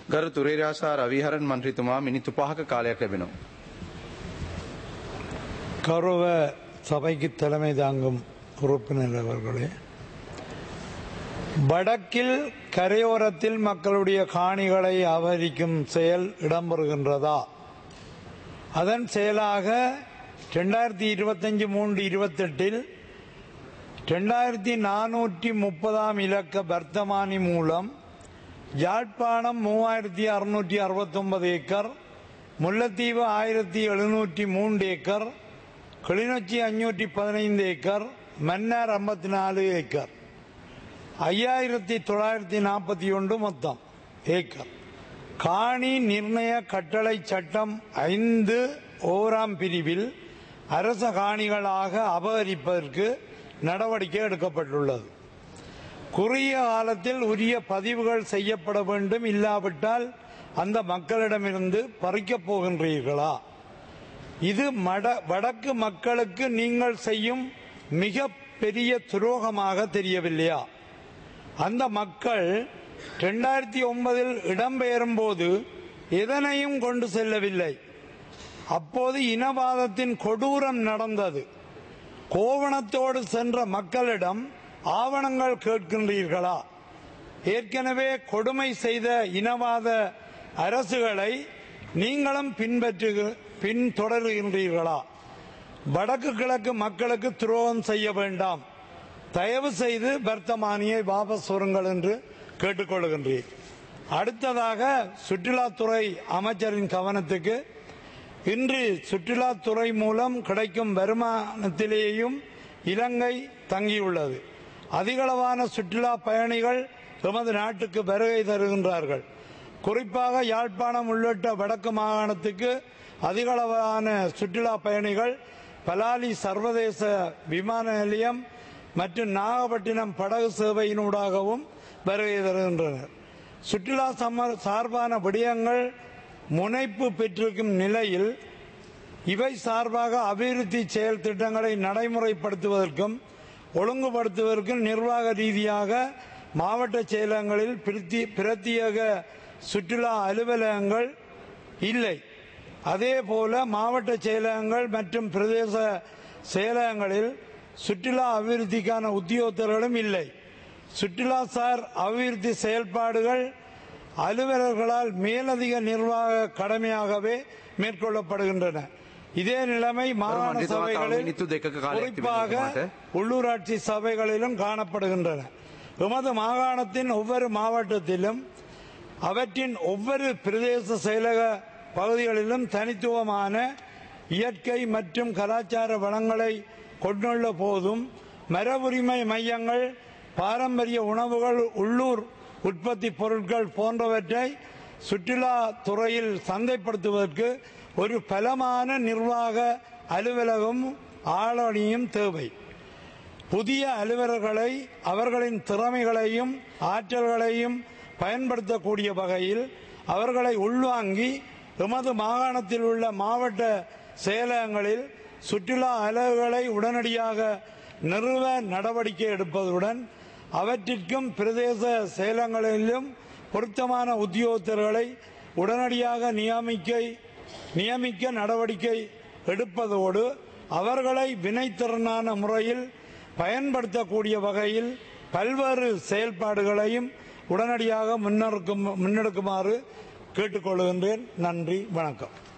ගරු තුරේරාසා රවිහරන් මන්ත්‍රීතුමා මිනිත්තු පහක කාලයක් ලැබෙනවා. கௌரவ சபைக்கு தலைமை தாங்கும் உறுப்பினர் அவர்களே வடக்கில் கரையோரத்தில் மக்களுடைய காணிகளை அபகரிக்கும் செயல் இடம்பெறுகின்றதா அதன் செயலாக ரெண்டாயிரத்தி இருபத்தஞ்சு மூன்று இருபத்தெட்டில் ரெண்டாயிரத்தி நானூற்றி முப்பதாம் இலக்க வர்த்தமானி மூலம் யாழ்ப்பாணம் மூவாயிரத்தி அறுநூற்றி அறுபத்தொன்பது ஏக்கர் முல்லைத்தீவு ஆயிரத்தி எழுநூற்றி மூன்று ஏக்கர் கிளிநொச்சி அஞ்சூற்றி பதினைந்து ஏக்கர் மன்னார் ஐம்பத்தி நாலு ஏக்கர் ஐயாயிரத்தி தொள்ளாயிரத்தி நாற்பத்தி ஒன்று மொத்தம் ஏக்கர் காணி நிர்ணய கட்டளை சட்டம் ஐந்து ஓராம் பிரிவில் அரச காணிகளாக அபகரிப்பதற்கு நடவடிக்கை எடுக்கப்பட்டுள்ளது குறுகிய காலத்தில் உரிய பதிவுகள் செய்யப்பட வேண்டும் இல்லாவிட்டால் அந்த மக்களிடமிருந்து பறிக்கப் போகின்றீர்களா இது மட வடக்கு மக்களுக்கு நீங்கள் செய்யும் மிக பெரிய துரோகமாக தெரியவில்லையா அந்த மக்கள் ரெண்டாயிரத்தி ஒன்பதில் இடம்பெயரும் போது எதனையும் கொண்டு செல்லவில்லை அப்போது இனவாதத்தின் கொடூரம் நடந்தது கோவணத்தோடு சென்ற மக்களிடம் ஆவணங்கள் கேட்கின்றீர்களா ஏற்கனவே கொடுமை செய்த இனவாத அரசுகளை நீங்களும் பின்பற்று பின்தொடர்கின்றீர்களா வடக்கு கிழக்கு மக்களுக்கு துரோகம் செய்ய வேண்டாம் தயவு செய்து வர்த்தமானியை வாபஸ் வருங்கள் என்று கேட்டுக்கொள்கின்றேன் அடுத்ததாக சுற்றுலாத்துறை அமைச்சரின் கவனத்துக்கு இன்று சுற்றுலாத்துறை மூலம் கிடைக்கும் வருமானத்திலேயும் இலங்கை தங்கியுள்ளது அதிகளவான சுற்றுலா பயணிகள் எமது நாட்டுக்கு வருகை தருகின்றார்கள் குறிப்பாக யாழ்ப்பாணம் உள்ளிட்ட வடக்கு மாகாணத்துக்கு அதிகளவான சுற்றுலா பயணிகள் பலாலி சர்வதேச விமான நிலையம் மற்றும் நாகப்பட்டினம் படகு சேவையினூடாகவும் வருகை தருகின்றனர் சுற்றுலா சம்ம சார்பான விடயங்கள் முனைப்பு பெற்றிருக்கும் நிலையில் இவை சார்பாக அபிவிருத்தி செயல் திட்டங்களை நடைமுறைப்படுத்துவதற்கும் ஒழுங்குபடுத்துவதற்கும் நிர்வாக ரீதியாக மாவட்ட செயலகங்களில் பிரத்தி- பிரத்யேக சுற்றுலா அலுவலகங்கள் இல்லை அதே போல மாவட்ட செயலகங்கள் மற்றும் பிரதேச செயலகங்களில் சுற்றுலா அபிவிருத்திக்கான உத்தியோகத்தர்களும் இல்லை சுற்றுலா சார் அபிவிருத்தி செயல்பாடுகள் அலுவலர்களால் மேலதிக நிர்வாக கடமையாகவே மேற்கொள்ளப்படுகின்றன இதே நிலைமை மாகாண மன்றித்துவ சபைகளில் தாழ்வு தெற்கு காலை குறிப்பாக ஆக்டிவிட்டி உள்ளூராட்சி சபைகளிலும் காணப்படுகின்றன எமது மாகாணத்தின் ஒவ்வொரு மாவட்டத்திலும் அவற்றின் ஒவ்வொரு பிரதேச செயலக பகுதிகளிலும் தனித்துவமான இயற்கை மற்றும் கலாச்சார வளங்களை கொண்டுள்ள போதும் மரபுரிமை மையங்கள் பாரம்பரிய உணவுகள் உள்ளூர் உற்பத்தி பொருட்கள் போன்றவற்றை சுற்றுலா துறையில் சந்தைப்படுத்துவதற்கு ஒரு பலமான நிர்வாக அலுவலகம் ஆளணியும் தேவை புதிய அலுவலர்களை அவர்களின் திறமைகளையும் ஆற்றல்களையும் பயன்படுத்தக்கூடிய வகையில் அவர்களை உள்வாங்கி எமது மாகாணத்தில் உள்ள மாவட்ட செயலகங்களில் சுற்றுலா அலகுகளை உடனடியாக நிறுவ நடவடிக்கை எடுப்பதுடன் அவற்றிற்கும் பிரதேச செயலகங்களிலும் பொருத்தமான உத்தியோகத்தர்களை உடனடியாக நியமிக்க நியமிக்க நடவடிக்கை எடுப்பதோடு அவர்களை வினைத்திறனான முறையில் பயன்படுத்தக்கூடிய வகையில் பல்வேறு செயல்பாடுகளையும் உடனடியாக முன்னெடுக்கும் முன்னெடுக்குமாறு கேட்டுக்கொள்கின்றேன் நன்றி வணக்கம்